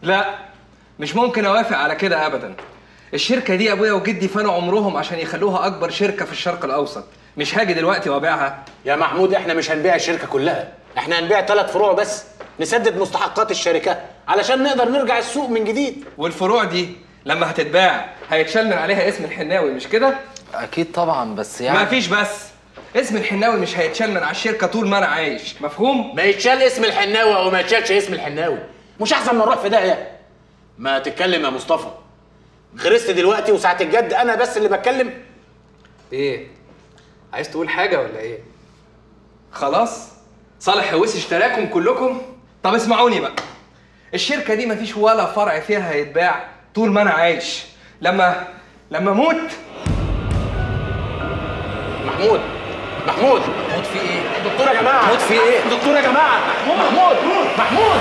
لا مش ممكن اوافق على كده ابدا الشركه دي ابويا وجدي فانوا عمرهم عشان يخلوها اكبر شركه في الشرق الاوسط مش هاجي دلوقتي وابيعها يا محمود احنا مش هنبيع الشركه كلها احنا هنبيع ثلاث فروع بس نسدد مستحقات الشركه علشان نقدر نرجع السوق من جديد والفروع دي لما هتتباع هيتشال من عليها اسم الحناوي مش كده اكيد طبعا بس يعني ما فيش بس اسم الحناوي مش هيتشال من على الشركه طول ما انا عايش مفهوم ما يتشال اسم الحناوي او ما يتشالش اسم الحناوي مش احسن ما نروح في داهيه ما تتكلم يا مصطفى غرست دلوقتي وساعه الجد انا بس اللي بتكلم ايه عايز تقول حاجه ولا ايه خلاص صالح حويس اشتراكم كلكم طب اسمعوني بقى الشركه دي مفيش ولا فرع فيها هيتباع طول ما انا عايش لما لما اموت محمود محمود موت في ايه دكتور يا جماعه موت في ايه دكتور يا جماعه محمود محمود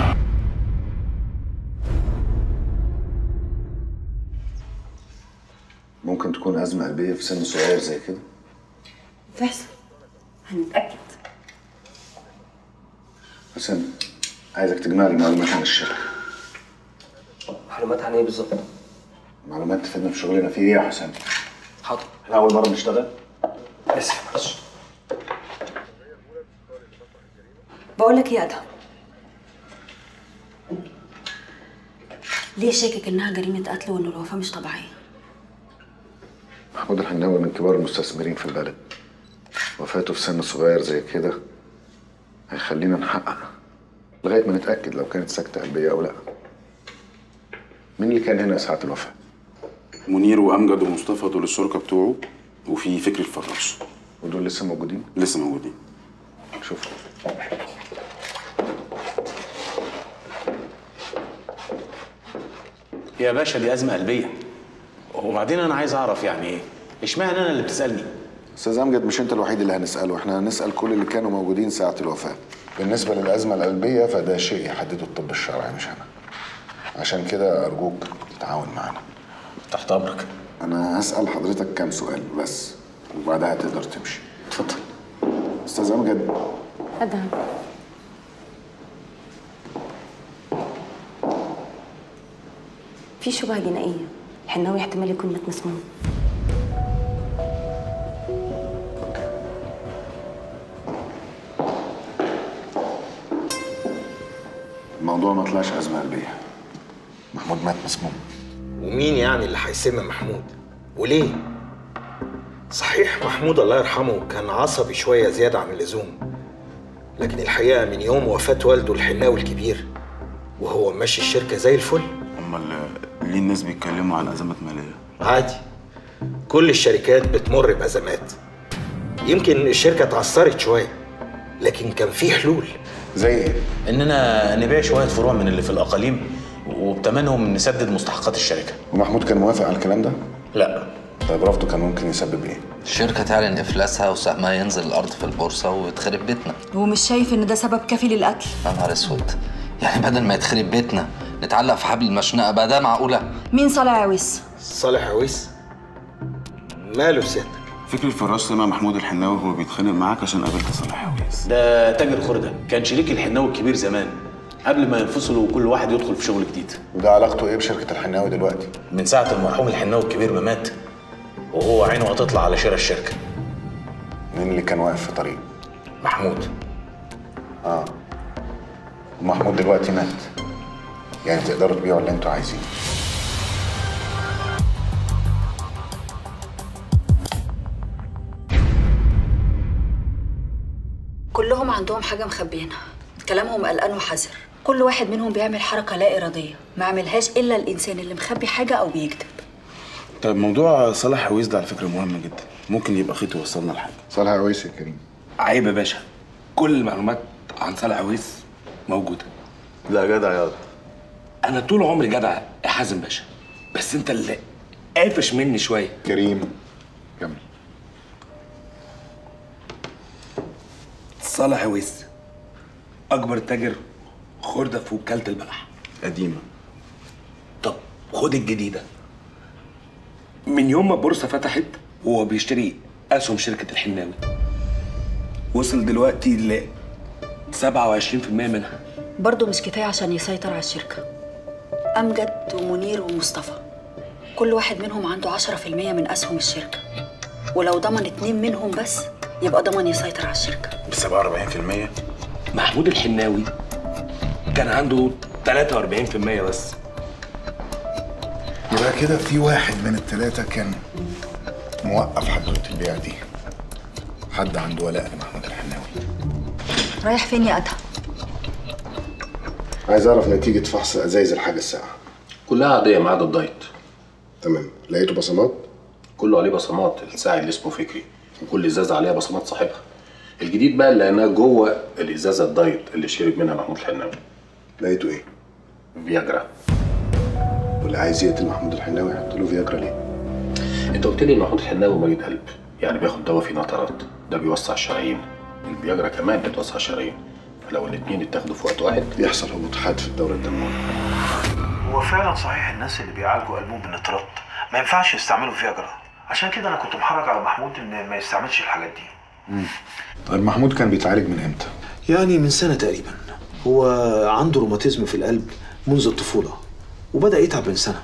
ممكن تكون أزمة قلبية في سن صغير زي كده فحص هنتأكد حسين عايزك تجمع لي معلومات عن الشركة معلومات عن ايه بالظبط معلومات تفيدنا في شغلنا في ايه يا حسين؟ حاضر احنا أول مرة نشتغل اسف معلش بقول لك ايه يا ادهم ليه شاكك انها جريمه قتل وان الوفاه مش طبيعيه محمود الحناوي من كبار المستثمرين في البلد وفاته في سن صغير زي كده هيخلينا نحقق لغاية ما نتأكد لو كانت سكتة قلبية أو لأ مين اللي كان هنا ساعة الوفاة؟ منير وامجد ومصطفى دول الشركاء بتوعه وفي فكري الفراش ودول لسه موجودين؟ لسه موجودين شوف يا باشا دي ازمه قلبيه وبعدين انا عايز اعرف يعني ايه اشمعنى انا اللي بتسالني أستاذ أمجد مش أنت الوحيد اللي هنسأله احنا هنسأل كل اللي كانوا موجودين ساعة الوفاة بالنسبة للأزمة القلبية فده شيء يحدده الطب الشرعي مش أنا عشان كده أرجوك تتعاون معانا تحت امرك أنا هسأل حضرتك كام سؤال بس وبعدها تقدر تمشي اتفضل أستاذ أمجد ادهم في شبهه جنائيه الحناوي احتمال يكون مات مسموم الموضوع ما طلعش أزمة قلبية محمود مات مسموم ومين يعني اللي هيسمي محمود وليه صحيح محمود الله يرحمه كان عصبي شوية زيادة عن اللزوم لكن الحقيقة من يوم وفاة والده الحناوي الكبير وهو ماشي الشركة زي الفل امال ليه الناس بيتكلموا عن ازمات ماليه عادي كل الشركات بتمر بأزمات يمكن الشركة اتعثرت شوية لكن كان في حلول زي إيه؟ اننا نبيع شويه فروع من اللي في الاقاليم وبتمنهم نسدد مستحقات الشركه ومحمود كان موافق على الكلام ده؟ لا طيب رفضه كان ممكن يسبب إيه؟ الشركة تعلن إفلاسها وسهمها ينزل الأرض في البورصة ويتخرب بيتنا ومش شايف ان ده سبب كافي للقتل يا نهار أسود يعني بدل ما يتخرب بيتنا نتعلق في حبل المشنقة بقى ده معقولة مين صالح عويس صالح عويس ماله سيادتك فكري الفراش سمع محمود الحناوي وهو بيتخانق معاك عشان قابلت صالح عويس ده تاجر خردة كان شريك الحناوي الكبير زمان قبل ما ينفصلوا وكل واحد يدخل في شغل جديد وده علاقته إيه بشركة الحناوي دلوقتي؟ من ساعة المرحوم الحناوي الكبير ما مات وهو عينه هتطلع على شراء الشركة مين اللي كان واقف في طريق؟ محمود آه ومحمود دلوقتي مات يعني تقدروا تبيعوا اللي انتوا عايزينه كلهم عندهم حاجه مخبيينها كلامهم قلقان وحذر كل واحد منهم بيعمل حركه لا اراديه ما عملهاش الا الانسان اللي مخبي حاجه او بيكذب طيب موضوع صالح عويس ده على فكره مهم جدا ممكن يبقى خيط يوصلنا لحاجه صالح عويس يا كريم عيب يا باشا كل المعلومات عن صالح عويس موجوده لا جدع ياض انا طول عمري جدع يا حازم باشا بس انت اللي قافش مني شويه كريم كمل صالح عويس اكبر تاجر خردة في وكاله البلح قديمه طب خد الجديده من يوم ما البورصه فتحت وهو بيشتري اسهم شركه الحناوي وصل دلوقتي ل 27% منها برضه مش كفايه عشان يسيطر على الشركه أمجد ومنير ومصطفى كل واحد منهم عنده 10% من أسهم الشركة ولو ضمن اتنين منهم بس يبقى ضمن يسيطر على الشركة ب 47% محمود الحناوي كان عنده 43% بس يبقى كده في واحد من التلاتة كان موقف حدوتة البيع دي حد عنده ولاء لمحمود الحناوي رايح فين يا أدهم؟ عايز اعرف نتيجة فحص ازايز الحاجة الساعة كلها عادية ما عدا الدايت تمام لقيته بصمات كله عليه بصمات الساعي اللي اسمه فكري وكل ازازة عليها بصمات صاحبها الجديد بقى اللي لقيناه جوه الازازة الدايت اللي شرب منها محمود الحناوي لقيته ايه فياجرا واللي عايز يقتل محمود الحناوي يحط له فياجرا ليه انت قلت لي ان محمود الحناوي مريض قلب يعني بياخد دواء فيه نترات ده بيوسع الشرايين الفياجرا كمان بتوسع الشرايين فلو الاتنين اتاخدوا في وقت واحد بيحصل هبوط حاد في الدورة الدموية هو فعلا صحيح الناس اللي بيعالجوا قلبهم بالنترات ما ينفعش يستعملوا فياجرا عشان كده انا كنت محرج على محمود ان ما يستعملش الحاجات دي طيب محمود كان بيتعالج من امتى؟ يعني من سنة تقريبا هو عنده روماتيزم في القلب منذ الطفولة وبدأ يتعب من سنة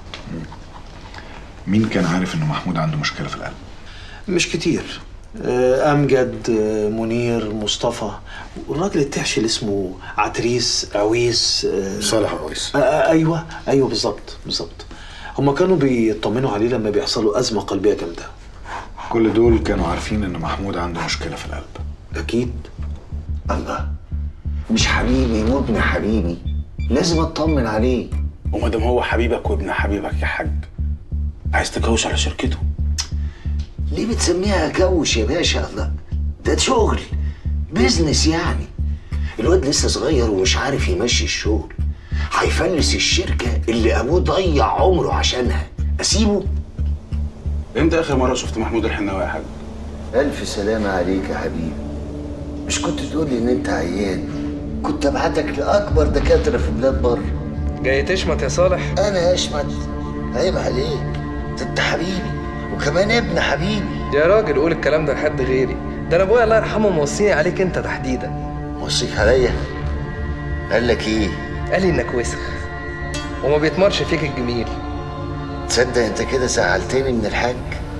مين كان عارف ان محمود عنده مشكلة في القلب؟ مش كتير آه، أمجد آه، منير مصطفى والراجل التحشي اللي اسمه عتريس عويس آه، صالح عويس آه، آه، أيوه أيوه بالظبط بالظبط هما كانوا بيطمنوا عليه لما بيحصل له أزمة قلبية جامدة كل دول كانوا عارفين ان محمود عنده مشكلة في القلب أكيد الله مش حبيبي وابن حبيبي لازم اطمن عليه وما دام هو حبيبك وابن حبيبك يا حاج عايز تكوش على شركته ليه بتسميها كوش يا باشا الله ده شغل بيزنس يعني الواد لسه صغير ومش عارف يمشي الشغل هيفلس الشركة اللي أبوه ضيع عمره عشانها أسيبه؟ امتى اخر مره شفت محمود الحناوي يا حاج ألف سلامة عليك يا حبيبي مش كنت تقول لي إن أنت عيان كنت أبعتك لأكبر دكاترة في بلاد بره جاي تشمت يا صالح أنا أشمت عيب عليك ده أنت حبيبي وكمان ابن حبيبي يا راجل قول الكلام ده لحد غيري ده انا ابويا الله يرحمه موصيني عليك انت تحديدا موصيك عليا قال لك إيه؟ قال لي انك وسخ وما بيتمرش فيك الجميل تصدق أنت كده زعلتني من الحاج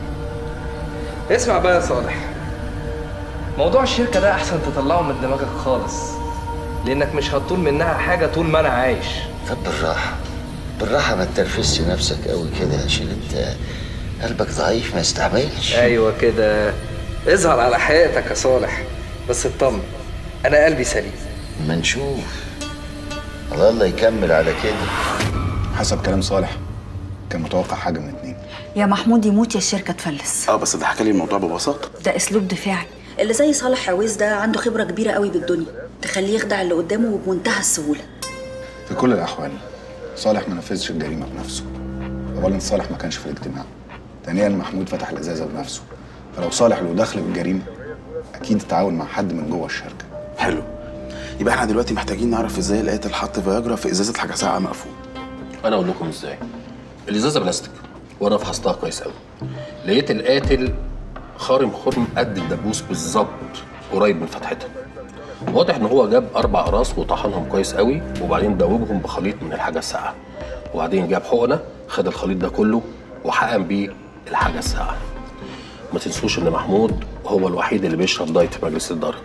اسمع بقى يا صالح موضوع الشركة ده أحسن تطلعه من دماغك خالص لأنك مش هتطول منها حاجة طول ما أنا عايش طب بالراحة بالراحة ما تنرفزش نفسك قوي كده عشان انت قلبك ضعيف ما يستحملش أيوة كده اظهر على حقيقتك يا صالح بس اطمن أنا قلبي سليم ما نشوف الله الله يكمل على كده حسب كلام صالح كان متوقع حاجة من اتنين يا محمود يموت يا الشركة تفلس اه بس ده حكى لي الموضوع ببساطه ده أسلوب دفاعي اللي زي صالح عويس ده عنده خبرة كبيرة قوي بالدنيا تخليه يخدع اللي قدامه وبمنتهى السهولة في كل الأحوال صالح ما نفذش الجريمة بنفسه أولا صالح ما كانش في الاجتماع ثانيا محمود فتح الإزازة بنفسه فلو صالح له دخل بالجريمة أكيد تعاون مع حد من جوه الشركة حلو يبقى احنا دلوقتي محتاجين نعرف ازاي القاتل حط فياجرا في ازازه حاجه ساقعه مقفول انا اقول لكم ازاي الازازه بلاستيك وانا فحصتها كويس قوي لقيت القاتل خارم خرم قد الدبوس بالظبط قريب من فتحتها واضح ان هو جاب اربع اقراص وطحنهم كويس قوي وبعدين دوبهم بخليط من الحاجه الساقعه وبعدين جاب حقنه خد الخليط ده كله وحقن بيه الحاجه الساقعه ما تنسوش ان محمود هو الوحيد اللي بيشرب دايت في مجلس الاداره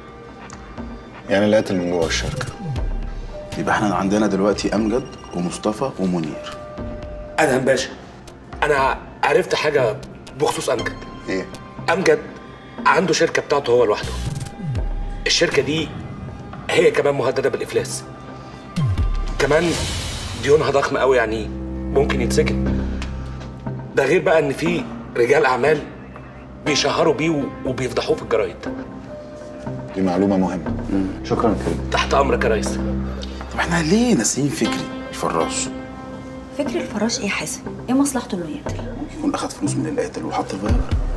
يعني اللي قاتل من جوه الشركة يبقى احنا عندنا دلوقتي امجد ومصطفى ومنير ادهم باشا انا عرفت حاجه بخصوص امجد إيه؟ امجد عنده شركه بتاعته هو لوحده الشركه دي هي كمان مهدده بالافلاس كمان ديونها ضخمه قوي يعني ممكن يتسجن ده غير بقى ان في رجال اعمال بيشهروا بيه وبيفضحوه في الجرايد دي معلومة مهمة شكرا كريم تحت امرك يا ريس طب احنا ليه ناسيين فكري الفراش فكر الفراش إيه يا حازم؟ إيه مصلحته إنه يقتل؟ ممكن يكون اخد فلوس من القاتل وحط فياجرا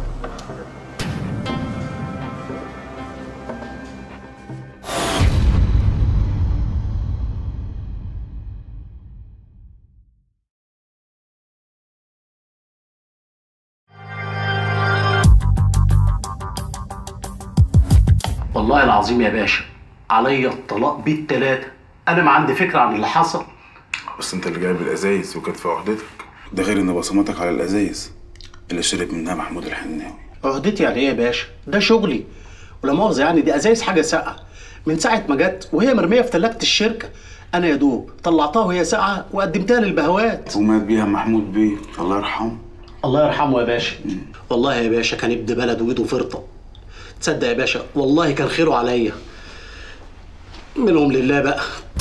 والله العظيم يا باشا عليا الطلاق بالتلاتة أنا ما عندي فكرة عن اللي حصل بس انت اللي جايب الازايز وكانت في عهدتك ده غير ان بصماتك على الازايز اللي شرب منها محمود الحناوي عهدتي يعني ايه يا باشا؟ ده شغلي ولا مؤاخذة يعني دي ازايز حاجة ساقعة من ساعة ما جت وهي مرمية في تلاجة الشركة أنا يا دوب طلعتها وهي ساقعة وقدمتها للبهوات ومات بيها محمود بيه الله يرحمه الله يرحمه يا باشا والله يا باشا كان ابن بلد وايده فرطة تصدق يا باشا والله كان خيره عليا منهم لله بقى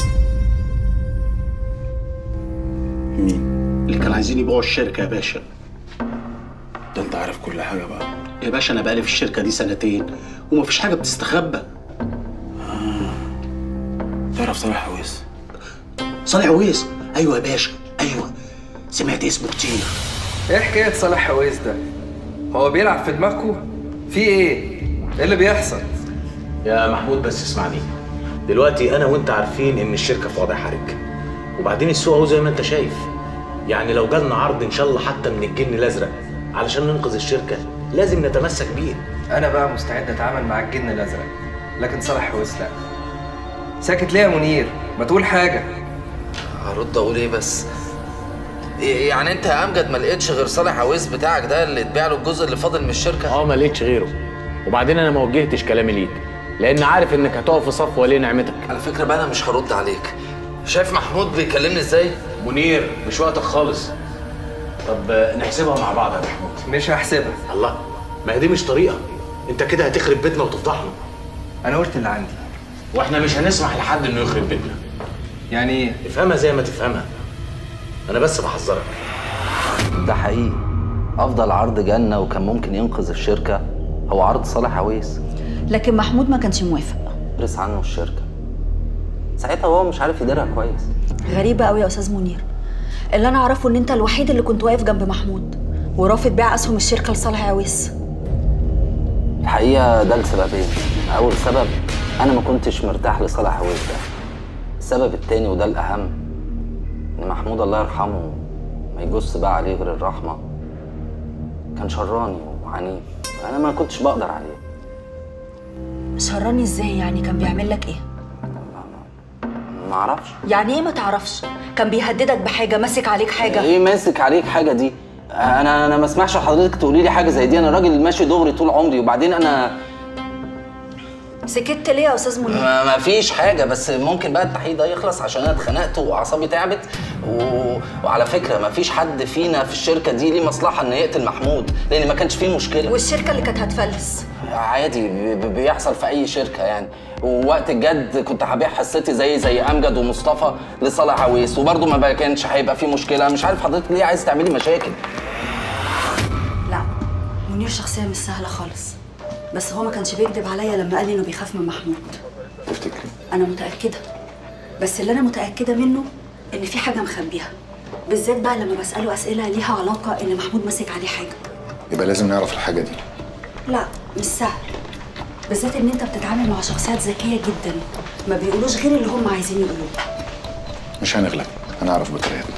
مين؟ اللي كانوا عايزين يبيعوا الشركة يا باشا ده انت عارف كل حاجه بقى يا باشا أنا بقالي في الشركة دي سنتين ومفيش حاجة بتستخبى تعرف صلاح عويس صالح عويس أيوه يا باشا أيوه سمعت اسمه كتير ايه حكايه صالح حويس ده هو بيلعب في دماغكم في ايه ايه اللي بيحصل يا محمود بس اسمعني دلوقتي انا وانت عارفين ان الشركه في وضع حرج وبعدين السوق اهو زي ما انت شايف يعني لو جالنا عرض ان شاء الله حتى من الجن الازرق علشان ننقذ الشركه لازم نتمسك بيه انا بقى مستعد اتعامل مع الجن الازرق لكن صالح حويس لا ساكت ليه يا منير ما تقول حاجه هرد اقول ايه بس إيه يعني انت يا امجد ما لقيتش غير صالح عويس بتاعك ده اللي اتباع له الجزء اللي فاضل من الشركه اه ما لقيتش غيره وبعدين انا ما وجهتش كلامي ليك لان عارف انك هتقف في صف ولي نعمتك على فكره بقى انا مش هرد عليك شايف محمود بيكلمني ازاي منير مش وقتك خالص طب آه، نحسبها مع بعض يا محمود مش هحسبها الله ما هي دي مش طريقه انت كده هتخرب بيتنا وتفضحنا انا قلت اللي عندي واحنا مش هنسمح لحد انه يخرب بيتنا يعني ايه افهمها زي ما تفهمها انا بس بحذرك ده حقيقي افضل عرض جنة وكان ممكن ينقذ الشركه هو عرض صالح عويس لكن محمود ما كانش موافق رس عنه الشركه ساعتها هو مش عارف يديرها كويس غريبة قوي يا أستاذ منير اللي أنا أعرفه إن أنت الوحيد اللي كنت واقف جنب محمود ورافض بيع أسهم الشركة لصالح عويس الحقيقه ده لسببين اول سبب انا ما كنتش مرتاح لصالح عويس ده السبب التاني وده الاهم ان محمود الله يرحمه ما يجوز بقى عليه غير الرحمه كان شراني وعنيف انا ما كنتش بقدر عليه شراني إزاي يعني كان بيعمل لك إيه؟ ما اعرفش يعني إيه ما تعرفش؟ كان بيهددك بحاجة ماسك عليك حاجة ايه ماسك عليك حاجه دي انا انا ما اسمحش لحضرتك تقولي لي حاجه زي دي انا راجل ماشي دغري طول عمري وبعدين انا سكت ليه يا أستاذ منير؟ ما ما فيش حاجه بس ممكن بقى التحقيق ده يخلص عشان انا اتخنقت واعصابي تعبت و... وعلى فكره ما فيش حد فينا في الشركه دي ليه مصلحه انه يقتل محمود لان ما كانش فيه مشكله والشركة اللي كانت هتفلس عادي ب- ب- بيحصل في اي شركه يعني ووقت الجد كنت هبيع حصتي زي زي امجد ومصطفى لصالح عويس وبرضه ما بقى- كانش هيبقى فيه مشكله مش عارف حضرتك ليه عايز تعملي مشاكل لا منير شخصية مش سهلة خالص بس هو ما كانش بيكذب عليا لما قال لي إنه بيخاف من محمود تفتكري أنا متأكدة بس اللي أنا متأكدة منه إن في حاجة مخبيها بالذات بقى لما بسأله أسئلة ليها علاقة إن محمود ماسك عليه حاجة يبقى لازم نعرف الحاجه دي لا مش سهل بالذات إن أنت بتتعامل مع شخصيات ذكية جدا ما بيقولوش غير اللي هم عايزين يقولوه مش هنغلب هنعرف بطريقتنا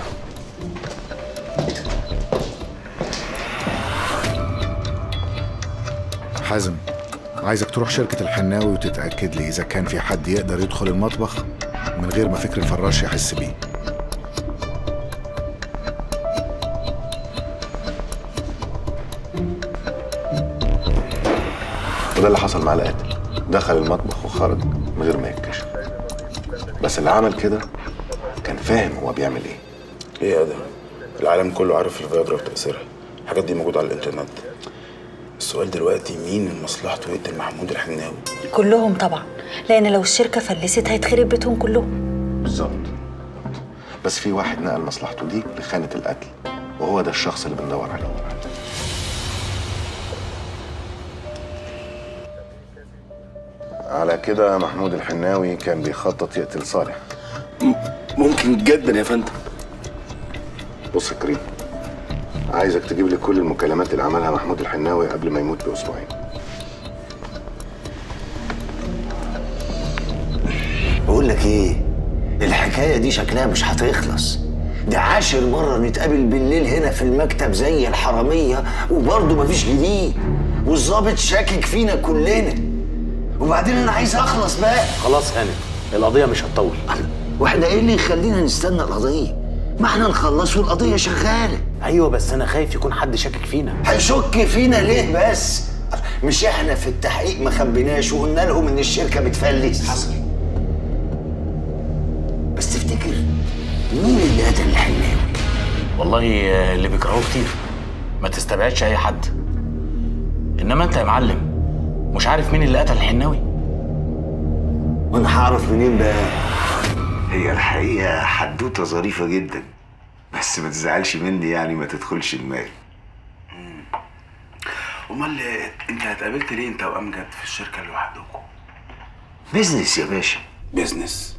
حازم عايزك تروح شركة الحناوي وتتأكد لي إذا كان في حد يقدر يدخل المطبخ من غير ما فكر الفراش يحس بيه وده اللي حصل مع القاتل دخل المطبخ وخرج من غير ما يتكشف بس اللي عمل كده كان فاهم هو بيعمل ايه ايه يا ادم العالم كله عارف الفياجرا وتاثيرها الحاجات دي موجوده على الانترنت السؤال دلوقتي مين من مصلحته يقتل محمود الحناوي كلهم طبعا لأن لو الشركة فلست هيتخرب بيتهم كلهم بالظبط بس في واحد نقل مصلحته دي لخانة القتل وهو ده الشخص اللي بندور عليه على كده محمود الحناوي كان بيخطط يقتل صالح ممكن جدا يا فندم بص يا كريم عايزك تجيب لي كل المكالمات اللي عملها محمود الحناوي قبل ما يموت باسبوعين بقول لك ايه الحكايه دي شكلها مش هتخلص ده عاشر مرة نتقابل بالليل هنا في المكتب زي الحرامية وبرضه مفيش جديد والظابط شاكك فينا كلنا وبعدين أنا عايز أخلص بقى خلاص هاني القضيه مش هتطول واحنا ايه اللي يخلينا نستنى القضية؟ ما احنا نخلص والقضيه شغاله ايوه بس انا خايف يكون حد شاكك فينا هيشك فينا ليه بس مش احنا في التحقيق ما خبيناش وقلنا لهم ان الشركه بتفلس حصل بس تفتكر مين اللي قتل الحناوي والله آه، اللي بيكرهوه كتير ما تستبعدش اي حد انما انت يا معلم مش عارف مين اللي قتل الحناوي وانا هعرف منين بقى هي الحقيقه حدوته ظريفه جدا بس ما تزعلش مني يعني ما تدخلش دماغي امال انت اتقابلت ليه انت وامجد في الشركه لوحدكم بيزنس يا باشا بيزنس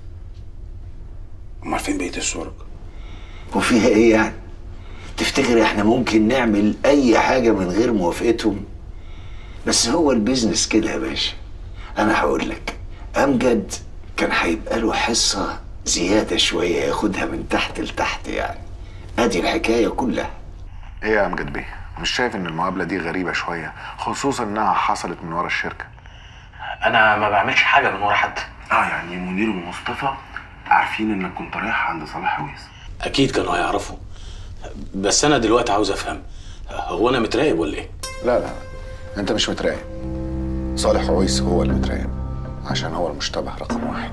امال فين بقيه الشركاء وفيها ايه يعني تفتكر احنا ممكن نعمل اي حاجه من غير موافقتهم بس هو البيزنس كده يا باشا انا هقول لك امجد كان هيبقى له حصه زياده شويه ياخدها من تحت لتحت يعني ادي الحكايه كلها ايه يا امجد بيه مش شايف ان المقابله دي غريبه شويه خصوصا انها حصلت من ورا الشركه انا ما بعملش حاجه من ورا حد اه يعني منير ومصطفى عارفين انك كنت رايح عند صلاح حويس اكيد كانوا هيعرفوا بس انا دلوقتي عاوز افهم هو انا متراقب ولا ايه لا لا انت مش متراقب صالح عويس هو اللي متراقب عشان هو المشتبه رقم واحد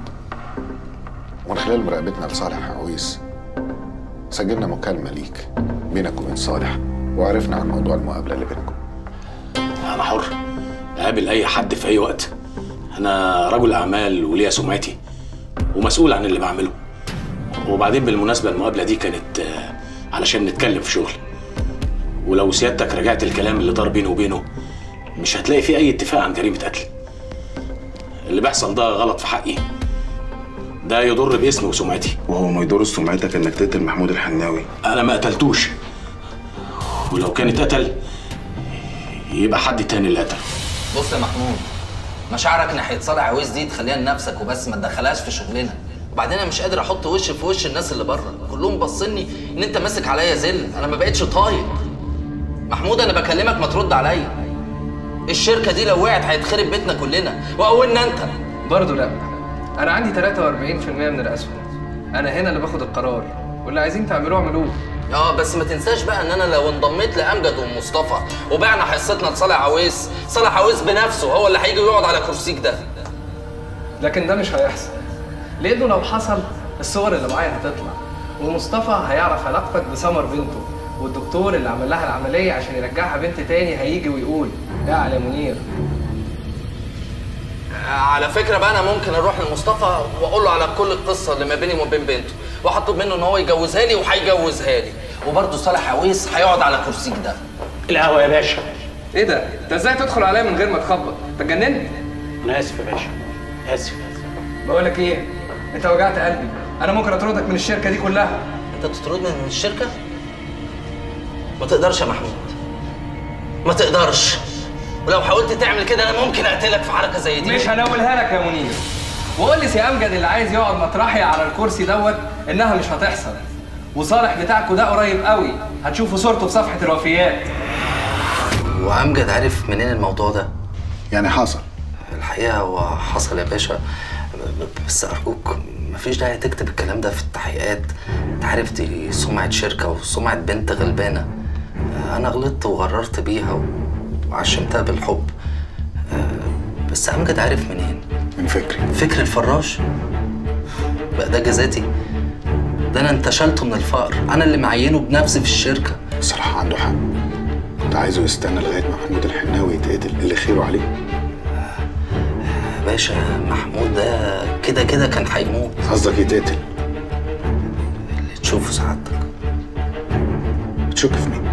ومن خلال مراقبتنا لصالح عويس سجلنا مكالمة ليك بينك وبين صالح وعرفنا عن موضوع المقابلة اللي بينكم انا حر اقابل اي حد في اي وقت انا رجل اعمال وليا سمعتي ومسؤول عن اللي بعمله وبعدين بالمناسبه المقابله دي كانت آه، علشان نتكلم في شغل ولو سيادتك رجعت الكلام اللي دار بيني وبينه مش هتلاقي فيه اي اتفاق عن جريمه قتل اللي بيحصل ده غلط في حقي ده يضر باسمي وسمعتي وهو ما يضرش سمعتك انك تقتل محمود الحناوي انا ما قتلتوش ولو كان اتقتل يبقى حد تاني اللي قتله بص يا محمود مشاعرك ناحيه صالح عويس دي تخليها لنفسك وبس ما تدخلهاش في شغلنا وبعدين انا مش قادر احط وشي في وش الناس اللي بره كلهم باصيني ان انت ماسك عليا زل انا ما بقتش طايق محمود انا بكلمك ما ترد عليا الشركه دي لو وقعت هيتخرب بيتنا كلنا واولنا انت برضه لا انا عندي 43% من الاسهم انا هنا اللي باخد القرار واللي عايزين تعملوه اعملوه اه بس ما تنساش بقى ان انا لو انضميت لامجد ومصطفى وبعنا حصتنا لصالح عويس صالح عويس بنفسه هو اللي هيجي ويقعد على كرسيك ده لكن ده مش هيحصل لانه لو حصل الصور اللي معايا هتطلع ومصطفى هيعرف علاقتك بسمر بنته والدكتور اللي عمل لها العمليه عشان يرجعها بنت تاني هيجي ويقول اعلى يا منير على فكره بقى انا ممكن اروح لمصطفى واقول له على كل القصه اللي ما بيني وما بين بنته واطلب منه ان هو يجوزها لي وهيجوزها لي وبرضه صالح عويس هيقعد على كرسيك ده القهوه يا باشا ايه ده انت ازاي تدخل عليا من غير ما تخبط انت اتجننت انا اسف يا باشا اسف بقول لك ايه انت وجعت قلبي انا ممكن اطردك من الشركه دي كلها انت تطردني من الشركه ما تقدرش يا محمود ما تقدرش ولو حاولت تعمل كده انا ممكن اقتلك في حركه زي دي مش هناولها لك يا منير وقول لي سي امجد اللي عايز يقعد مطرحي على الكرسي دوت انها مش هتحصل وصالح بتاعكوا ده قريب قوي هتشوفوا صورته في صفحه الوفيات وامجد عرف منين الموضوع ده يعني حصل الحقيقه هو حصل يا باشا بس ارجوك مفيش داعي تكتب الكلام ده في التحقيقات انت عارف دي سمعه شركه وسمعه بنت غلبانه انا غلطت وغررت بيها وعشمتها بالحب بس امجد عارف منين من فكري فكر الفراش بقى ده جزاتي ده انا انتشلته من الفقر انا اللي معينه بنفسي في الشركه الصراحة عنده حق كنت عايزه يستنى لغاية ما محمود الحناوي يتقتل اللي خيره عليه يا باشا محمود ده كده كده كان هيموت قصدك يتقتل اللي تشوفه سعادتك بتشك في مين؟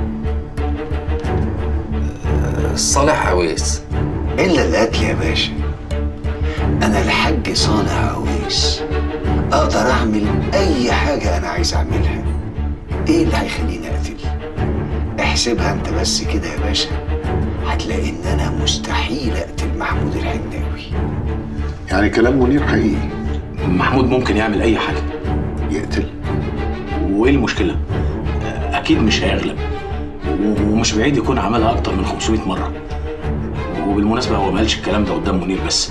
صالح عويس الا القتل يا باشا انا الحاج صالح عويس اقدر اعمل اي حاجه انا عايز اعملها ايه اللي هيخليني اقتل احسبها انت بس كده يا باشا هتلاقي ان انا مستحيل اقتل محمود الحناوي يعني كلام منير حقيقي محمود ممكن يعمل اي حاجه يقتل وايه المشكله اكيد مش هيغلب ومش بعيد يكون عملها اكتر من 500 مره وبالمناسبه هو ما قالش الكلام ده قدام منير بس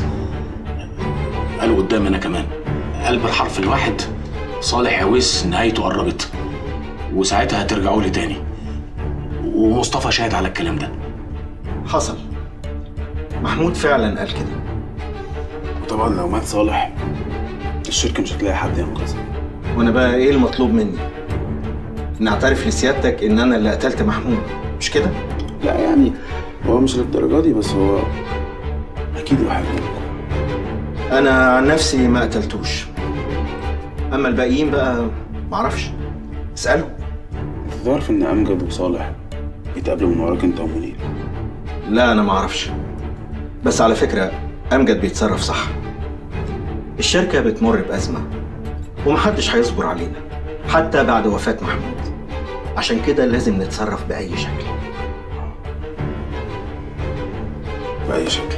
قاله قدام انا كمان قال بالحرف الواحد صالح عويس نهايته قربت وساعتها هترجعوا لي تاني ومصطفى شاهد على الكلام ده حصل محمود فعلا قال كده وطبعا لو مات صالح الشركه مش هتلاقي حد ينقذها وانا بقى ايه المطلوب مني ان اعترف لسيادتك ان انا اللي قتلت محمود مش كده لا يعني هو مش للدرجه دي بس هو اكيد واحد منكم انا عن نفسي ما قتلتوش اما الباقيين بقى معرفش اساله انت تعرف ان امجد وصالح يتقابلوا من وراك انت ومنير لا انا معرفش بس على فكره امجد بيتصرف صح الشركه بتمر بازمه ومحدش هيصبر علينا حتى بعد وفاه محمود عشان كده لازم نتصرف باي شكل باي شكل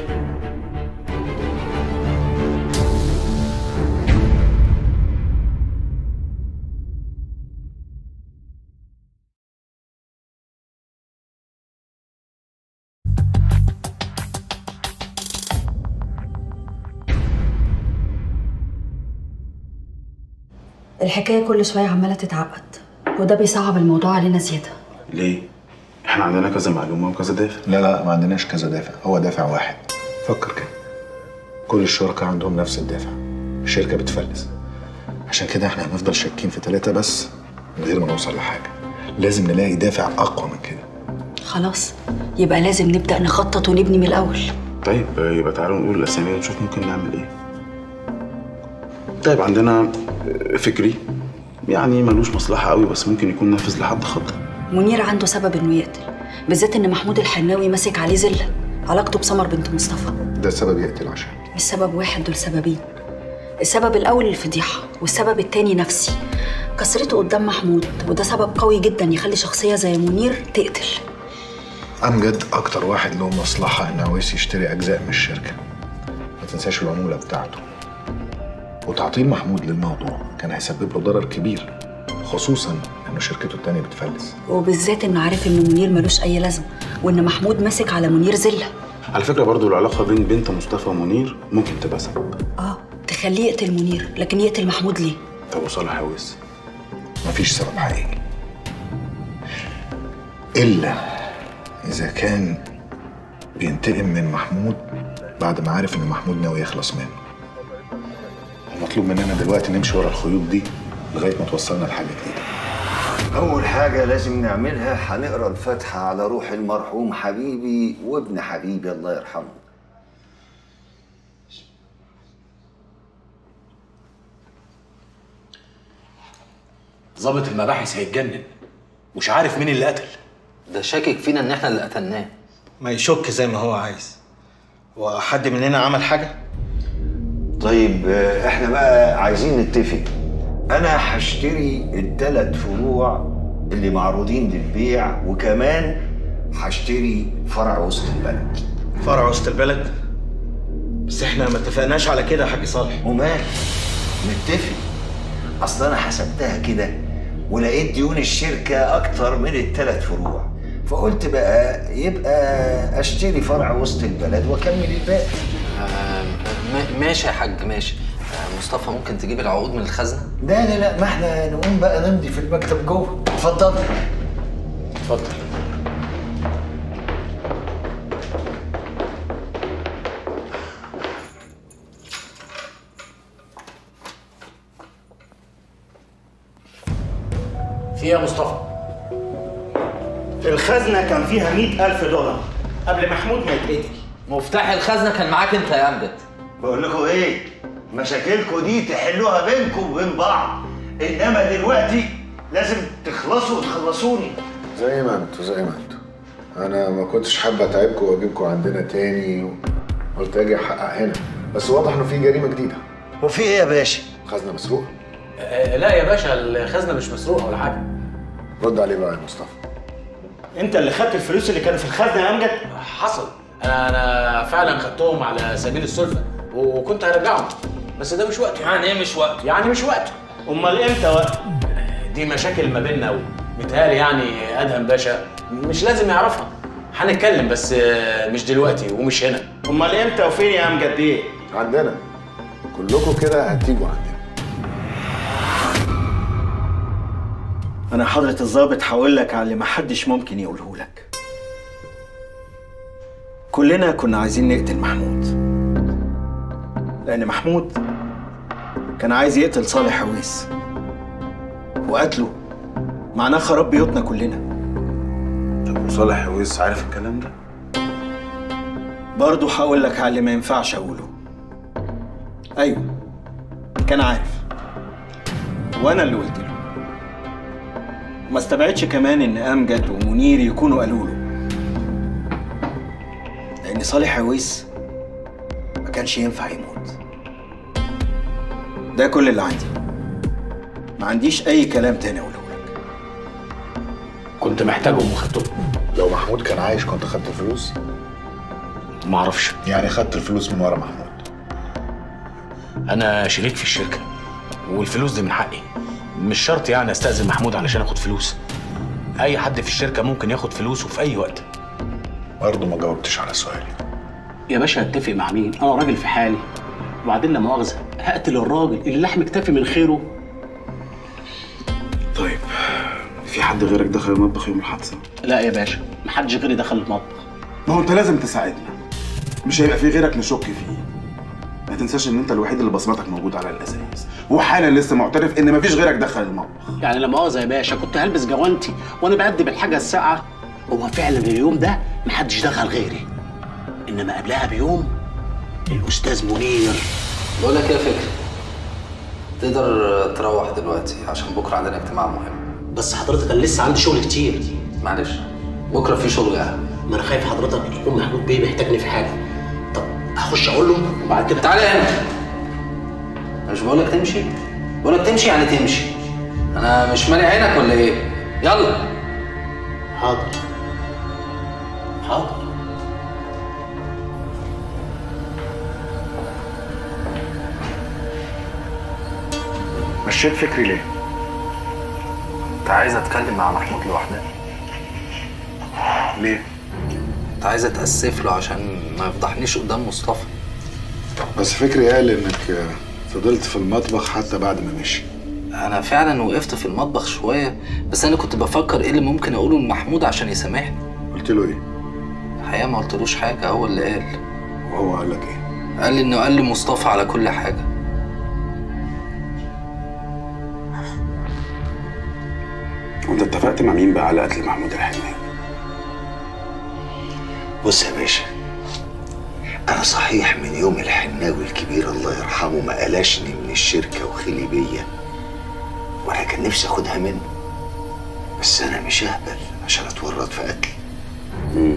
الحكايه كل شويه عماله تتعقد وده بيصعب الموضوع علينا زياده ليه احنا عندنا كذا معلومه وكذا دافع لا لا ما عندناش كذا دافع هو دافع واحد فكر كده كل الشركاء عندهم نفس الدافع الشركة بتفلس عشان كده احنا هنفضل شاكين في ثلاثة بس من غير ما نوصل لحاجة لازم نلاقي دافع أقوى من كده خلاص يبقى لازم نبدا نخطط ونبني من الاول طيب يبقى تعالوا نقول الاسامي ونشوف ممكن نعمل ايه طيب عندنا فكري يعني ملوش مصلحه قوي بس ممكن يكون نافذ لحد خطر منير عنده سبب انه يقتل بالذات ان محمود الحناوي ماسك عليه زله علاقته بسمر بنت مصطفى ده سبب يقتل عشان مش سبب واحد دول سببين السبب الاول الفضيحه والسبب التاني نفسي كسرته قدام محمود وده سبب قوي جدا يخلي شخصيه زي منير تقتل أمجد أكتر واحد له مصلحة إن عاوز يشتري أجزاء من الشركة ما تنساش العمولة بتاعته وتعطيل محمود للموضوع كان هيسبب له ضرر كبير خصوصا إنه شركته التانية بتفلس وبالذات انه عارف ان منير ملوش اي لازمه وان محمود ماسك على منير زله على فكره برضو العلاقه بين بنت مصطفى ومنير ممكن تبقى سبب اه تخليه يقتل منير لكن يقتل محمود ليه طب وصالح عويس مفيش سبب حقيقي إلا إذا كان بينتقم من محمود بعد ما عارف إن محمود ناوي يخلص منه المطلوب مننا دلوقتي نمشي ورا الخيوط دي لغاية ما توصلنا لحاجة جديدة أول حاجة لازم نعملها هنقرا الفاتحة على روح المرحوم حبيبي وابن حبيبي الله يرحمه ضابط المباحث هيتجنن مش عارف مين اللي قتل ده شاكك فينا ان احنا اللي قتلناه ما يشك زي ما هو عايز وحد مننا عمل حاجه طيب آه، احنا بقى عايزين نتفق انا هشتري الثلاث فروع اللي معروضين للبيع وكمان هشتري فرع وسط البلد فرع وسط البلد بس احنا ما اتفقناش على كده يا حاج صالح ومال نتفق اصل انا حسبتها كده ولقيت ديون الشركه اكتر من الثلاث فروع فقلت بقى يبقى اشتري فرع وسط البلد واكمل الباقي آه م- ماشي يا حاج ماشي آه مصطفى ممكن تجيب العقود من الخزنه لا لا لا ما احنا نقوم بقى نمضي في المكتب جوه اتفضل اتفضل في ايه يا مصطفى؟ الخزنة كان فيها مئة ألف دولار قبل محمود ما يتقتل مفتاح الخزنه كان معاك انت يا امجد بقول لكم ايه مشاكلكم دي تحلوها بينكم وبين بعض انما دلوقتي لازم تخلصوا وتخلصوني زي ما انتوا زي ما انتوا انا ما كنتش حابة اتعبكم واجيبكم عندنا تاني قلت اجي احقق هنا بس واضح انه في جريمة جديدة وفي ايه يا باشا خزنة مسروقة لا يا باشا الخزنه مش مسروقه ولا حاجه رد عليه بقى يا مصطفى انت اللي خدت الفلوس اللي كانوا في الخزنة يا امجد حصل انا انا فعلا خدتهم على سبيل السلفه وكنت هرجعهم بس ده مش وقته يعني ايه مش وقته؟ يعني مش وقته امال امتى وقت دي مشاكل ما بيننا قوي متهيألي يعني ادهم باشا مش لازم يعرفها هنتكلم بس آه، مش دلوقتي ومش هنا امال امتى وفين يا امجد ايه عندنا كلكم كده هتيجوا عندنا انا حضرة الضابط هقول لك على اللي محدش ممكن يقوله لك كلنا كنا عايزين نقتل محمود لان محمود كان عايز يقتل صالح عويس وقتله معناه خراب بيوتنا كلنا طب وصالح عويس عارف الكلام ده؟ برضه هقول لك على اللي ما ينفعش اقوله ايوه كان عارف وانا اللي قلت له ما استبعدش كمان ان امجد ومنير يكونوا قالوا له لان صالح عويس ما كانش ينفع يموت ده كل اللي عندي ما عنديش اي كلام تاني اقوله كنت محتاجهم وخدتهم لو محمود كان عايش كنت خدت الفلوس ما اعرفش يعني خدت الفلوس من ورا محمود انا شريك في الشركه والفلوس دي من حقي مش شرط يعني استاذن محمود علشان اخد فلوس اي حد في الشركه ممكن ياخد فلوسه في اي وقت برضه ما جاوبتش على سؤالي يا باشا هتفق مع مين؟ انا راجل في حالي وبعدين لا مؤاخذه هقتل الراجل اللي لحم اكتفي من خيره طيب في حد غيرك دخل المطبخ يوم الحادثه؟ لا يا باشا محدش غيري دخل المطبخ ما هو انت لازم تساعدنا مش هيبقى في غيرك نشك فيه ما تنساش ان انت الوحيد اللي بصمتك موجود على الاساس وحالا لسه معترف ان مفيش غيرك دخل المطبخ يعني لا مؤاخذه يا باشا كنت هلبس جوانتي وانا بقدم الحاجه الساقعه هو فعلا اليوم ده محدش دخل غيري انما قبلها بيوم الاستاذ منير بقول لك ايه يا فكري تقدر تروح دلوقتي عشان بكره عندنا اجتماع مهم بس حضرتك انا لسه عندي شغل كتير معلش بكره في شغل اهم ما انا خايف حضرتك يكون محمود بيه محتاجني في حاجه طب اخش اقول له وبعد كده تعالى هنا مش بقول لك تمشي بقول لك تمشي يعني تمشي انا مش مالي عينك ولا ايه يلا حاضر حاضر مشيت فكري ليه؟ انت عايز اتكلم مع محمود لوحدنا ليه؟ انت عايز اتاسف له عشان ما يفضحنيش قدام مصطفى بس فكري قال انك فضلت في المطبخ حتى بعد ما مشي انا فعلا وقفت في المطبخ شويه بس انا كنت بفكر ايه اللي ممكن اقوله لمحمود عشان يسامحني قلت له ايه؟ الحقيقه ما قلتلوش حاجه هو اللي قال وهو قال لك ايه؟ قال لي انه قال لمصطفى على كل حاجه وانت اتفقت مع مين بقى على قتل محمود الحناوي؟ بص يا باشا أنا صحيح من يوم الحناوي الكبير الله يرحمه ما قلشني من الشركة وخلي بيا وأنا كان نفسي أخدها منه بس أنا مش أهبل عشان أتورط في قتل مم.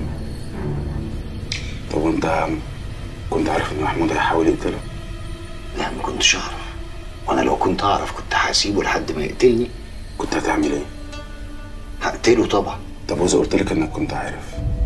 طب وانت كنت عارف ان محمود هيحاول يقتلك؟ لا ما كنتش أعرف وأنا لو كنت أعرف كنت هسيبه لحد ما يقتلني كنت هتعمل ايه؟ هقتله طبعا طب واذا قلت لك انك كنت عارف؟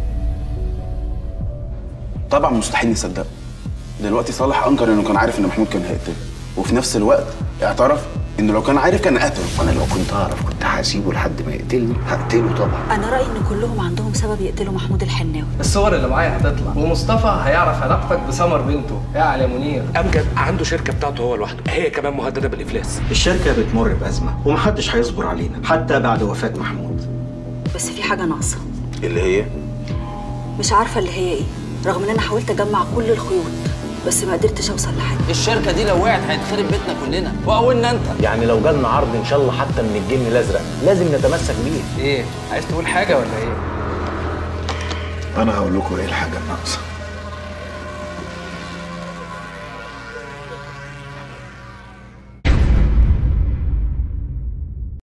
طبعا مستحيل نصدقه دلوقتي صالح انكر انه كان عارف ان محمود كان هيقتله وفي نفس الوقت اعترف انه لو كان عارف كان قتله وأنا لو كنت أعرف كنت هسيبه لحد ما يقتلني هقتله طبعا انا رايي ان كلهم عندهم سبب يقتلوا محمود الحناوي الصور اللي معايا هتطلع ومصطفى هيعرف علاقتك بسمر بنته اعلى يا منير امجد عنده شركه بتاعته هو لوحده هي كمان مهدده بالافلاس الشركة بتمر بأزمة ومحدش هيصبر علينا حتى بعد وفاة محمود بس في حاجه ناقصه اللي هي مش عارفه اللي هي ايه رغم ان انا حاولت اجمع كل الخيوط بس ما قدرتش اوصل لحاجه الشركه دي لو وقعت هيتخرب بيتنا كلنا واولنا انت يعني لو جالنا عرض ان شاء الله حتى من الجن الازرق لازم نتمسك بيه ايه عايز تقول حاجه ولا ايه انا هقول لكم ايه الحاجه الناقصه